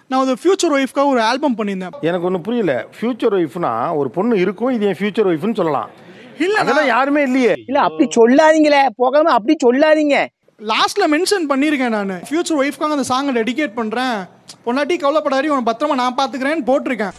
நான் ஒரு ஃபியூச்சர் ஒய்ஃப்காக ஒரு ஆல்பம் பண்ணியிருந்தேன் எனக்கு ஒன்றும் புரியல ஃபியூச்சர் ஒய்ஃப்னா ஒரு பொண்ணு இருக்கும் இது என் ஃபியூச்சர் ஒய்ஃப்னு சொல்லலாம் இல்ல அதெல்லாம் யாருமே இல்லையே இல்ல அப்படி சொல்லாதீங்களே போகாம அப்படி சொல்லாதீங்க லாஸ்ட்ல மென்ஷன் பண்ணியிருக்கேன் நான் ஃபியூச்சர் ஒய்ஃப்காக அந்த சாங்கை டெடிகேட் பண்றேன் பொண்டாட்டி கவலைப்படாரி உன பத்திரமா நான் பாத்துக்கிறேன்னு போட்டிருக்கேன்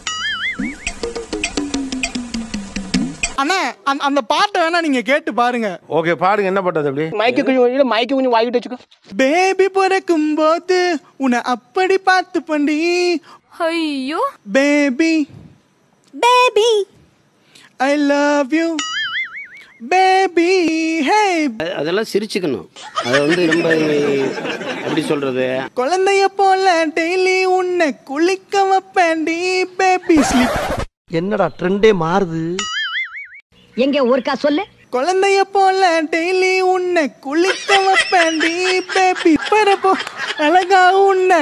அண்ணா அந்த அந்த பாட்டை வேணா நீங்க கேட்டு பாருங்க ஓகே பாருங்க என்ன பட்டது அப்படி மைக்கு கொஞ்சம் இல்ல மைக்கு கொஞ்சம் வாங்கிட்டு வச்சுக்கோ பேபி பிறக்கும் போது உன்னை அப்படி பார்த்து பண்ணி ஐயோ baby baby I love you baby hey அதெல்லாம் சிரிச்சுக்கணும் அது வந்து ரொம்ப எப்படி சொல்றது குழந்தைய போல டெய்லி உன்னை குளிக்க வைப்பேன்டி பேபி ஸ்லிப் என்னடா ட்ரெண்டே மாறுது எங்க ஒருக்கா சொல்லு குழந்தைய போல டெய்லி உன்னை குளிக்க வைப்பேன்டி பேபி பரப்போ அழகா உன்னை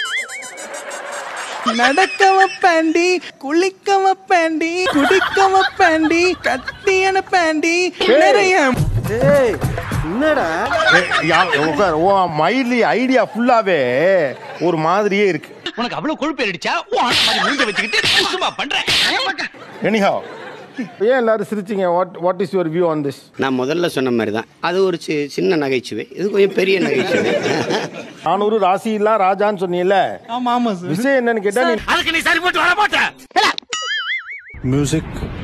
நடக்க வைப்பேன்டி குளிக்க வைப்பேன்டி குடிக்க வைப்பேன்டி கட்டி அனுப்பேன்டி நிறைய ஏய் என்னடா உட்கார் ஓ மைண்ட்லி ஐடியா ஃபுல்லாவே ஒரு மாதிரியே இருக்கு உனக்கு அவ்வளவு கொழுப்பு ஏறிடுச்சா மூஞ்ச வச்சுக்கிட்டு சும்மா பண்றேன் எனிஹாவ் ஏன் எல்லாரும் சிரிச்சிங்க what what is your view on this நான் முதல்ல சொன்ன மாதிரி தான் அது ஒரு சி- சின்ன நகைச்சுவை இது கொஞ்சம் பெரிய நகைச்சுவை நானூறு ராசிலாம் ராஜான்னு சொன்னீங்கல்ல ஆமா ஆமா சார் விஷயம் என்னன்னு கேட்டா நீ அதுக்கு நீ சரி போட்டு வர மாட்ட Music